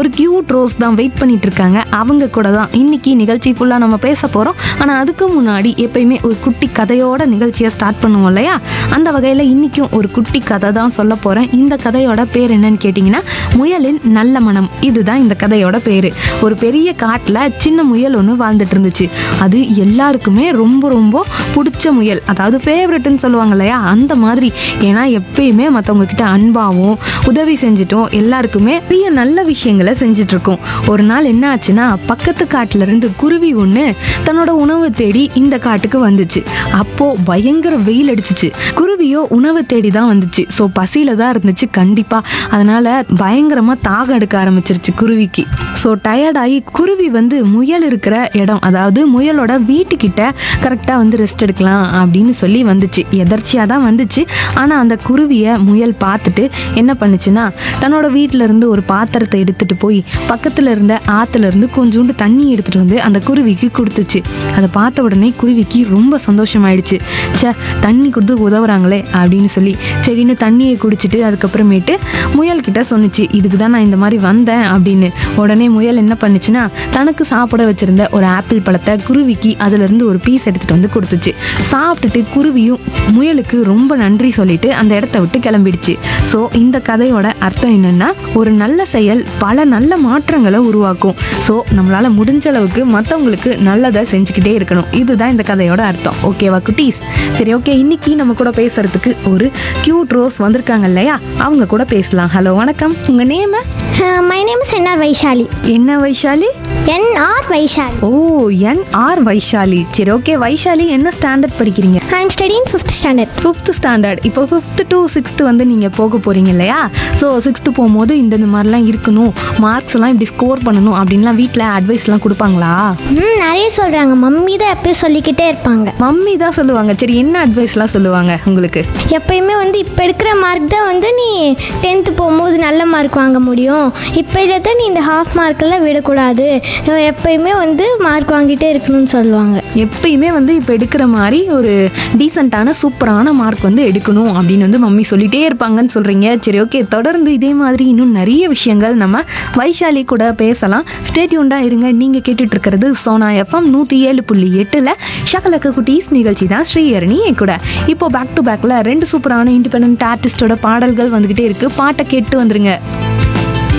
ஒரு cute rose தான் wait பண்ணிட்டு இருக்காங்க அவங்க கூட தான் இன்னைக்கு நிகழ்ச்சி ஃபுல்லாக நம்ம பேச போகிறோம் ஆனால் அதுக்கு முன்னாடி எப்பயுமே ஒரு குட்டி கதையோட நிகழ்ச்சியை ஸ்டார்ட் பண்ணுவோம் இல்லையா அந்த வகையில் இன்னைக்கும் ஒரு குட்டி கதை தான் சொல்ல போகிறேன் இந்த கதையோட பேர் என்னன்னு கேட்டிங்கன்னா முயலின் நல்ல மனம் இதுதான் இந்த கதையோட பேர் ஒரு பெரிய காட்டில் சின்ன முயல் ஒன்று வாழ்ந்துட்டு இருந்துச்சு அது எல்லாருக்குமே ரொம்ப ரொம்ப பிடிச்ச முயல் அதாவது ஃபேவரட்னு சொல்லுவாங்க இல்லையா அந்த மாதிரி ஏன்னா எப்பயுமே மற்றவங்க கிட்ட அன்பாகவும் உதவி செஞ்சுட்டோம் எல்லாருக்குமே பெரிய நல்ல விஷயங்களை செஞ்சுட்டு இருக்கோம் ஒரு நாள் என்ன ஆச்சுன்னா பக்கத்து காட்டுல இருந்து குருவி ஒன்று தன்னோட உணவு தேடி இந்த காட்டுக்கு வந்துச்சு அப்போ பயங்கர வெயில் அடிச்சிச்சு குருவியோ உணவு தேடி தான் வந்துச்சு ஸோ பசியில தான் இருந்துச்சு கண்டிப்பா அதனால பயங்கரமா தாகம் எடுக்க ஆரம்பிச்சிருச்சு குருவிக்கு ஸோ டயர்டாகி குருவி வந்து முயல் இருக்கிற இடம் அதாவது முயலோட வீட்டுக்கிட்ட கரெக்டாக வந்து ரெஸ்ட் எடுக்கலாம் அப்படின்னு சொல்லி வந்துச்சு எதர்ச்சியாக தான் வந்துச்சு ஆனால் அந்த குருவியை முயல் பார்த்துட்டு என்ன பண்ணுச்சுன்னா தன்னோட வீட்டில இருந்து ஒரு பாத்திரத்தை எடுத்துட்டு போய் பக்கத்தில் இருந்த ஆற்றுல இருந்து கொஞ்சோண்டு தண்ணி எடுத்துட்டு வந்து அந்த குருவிக்கு கொடுத்துச்சு அதை பார்த்த உடனே குருவிக்கு ரொம்ப சந்தோஷமாயிடுச்சு ச்சே தண்ணி கொடுத்து உதவுறாங்களே அப்படின்னு சொல்லி சரின்னு தண்ணியை குடிச்சிட்டு அதுக்கப்புறமேட்டு முயல் கிட்ட சொன்னுச்சு இதுக்கு தான் நான் இந்த மாதிரி வந்தேன் அப்படின்னு உடனே முயல் என்ன பண்ணுச்சுன்னா தனக்கு சாப்பிட வச்சிருந்த ஒரு ஆப்பிள் பழத்தை குருவிக்கு அதுல இருந்து ஒரு பீஸ் எடுத்துட்டு வந்து கொடுத்துச்சு சாப்பிட்டுட்டு குருவியும் முயலுக்கு ரொம்ப நன்றி சொல்லிட்டு அந்த இடத்த விட்டு கிளம்பிடுச்சு ஸோ இந்த கதையோட அர்த்தம் என்னன்னா ஒரு நல்ல செயல் பல நல்ல மாற்றங்களை உருவாக்கும் ஸோ நம்மளால முடிஞ்ச அளவுக்கு மற்றவங்களுக்கு நல்லதை செஞ்சுக்கிட்டே இருக்கணும் இதுதான் இந்த கதையோட அர்த்தம் ஓகேவா குட்டீஸ் சரி ஓகே இன்னைக்கு நம்ம கூட பேசுறதுக்கு ஒரு கியூட் ரோஸ் வந்திருக்காங்க இல்லையா அவங்க கூட பேசலாம் ஹலோ வணக்கம் உங்க name my name is N R Vaishali என்ன Vaishali N R Vaishali oh N R Vaishali சரி ஓகே வைஷாலி என்ன ஸ்டாண்டர்ட் படிக்கிறீங்க I am studying fifth standard fifth standard இப்போ ஃபிஃப்த் டு சிக்ஸ்த்து வந்து நீங்கள் போக போகிறீங்க இல்லையா ஸோ சிக்ஸ்த்து போகும்போது இந்த இந்த மாதிரிலாம் இருக்கணும் மார்க்ஸ் எல்லாம் இப்படி ஸ்கோர் பண்ணணும் அப்படின்லாம் வீட்டில் அட்வைஸ்லாம் கொடுப்பாங்களா ம் நிறைய சொல்கிறாங்க மம்மி தான் எப்பயும் சொல்லிக்கிட்டே இருப்பாங்க மம்மி தான் சொல்லுவாங்க சரி என்ன அட்வைஸ்லாம் சொல்லுவாங்க உங்களுக்கு எப்பயுமே வந்து இப்போ எடுக்கிற மார்க் தான் வந்து நீ டென்த்து போகும்போது நல்ல மார்க் வாங்க முடியும் இப்போ இதில் தான் நீ இந்த ஹாஃப் மார்க்கெல்லாம் விடக்கூடாது எப்பயுமே வந்து மார்க் வாங்கிட்டே இருக்கணும்னு சொல்லுவாங்க எப்பயுமே வந்து இப்போ எடுக்கிற மாதிரி ஒரு டீசெண்டான சூப்பரான மார்க் வந்து எடுக்கணும் அப்படின்னு வந்து மம்மி சொல்லிட்டே இருப்பாங்கன்னு சொல்கிறீங்க சரி ஓகே தொடர்ந்து இதே மாதிரி இன்னும் நிறைய விஷயங்கள் நம்ம வைஷாலி கூட பேசலாம் ஸ்டேட்யூண்டாக இருங்க நீங்கள் கேட்டுட்டு இருக்கிறது சோனா எஃப்எம் நூற்றி ஏழு புள்ளி எட்டில் ஷகலக்க குட்டீஸ் நிகழ்ச்சி தான் ஸ்ரீஹரணி என் கூட இப்போ பேக் டு பேக்கில் ரெண்டு சூப்பரான இண்டிபெண்ட் ஆர்டிஸ்டோட பாடல்கள் வந்துக்கிட்டே இருக்குது பாட்டை கேட்டு வந்துருங்க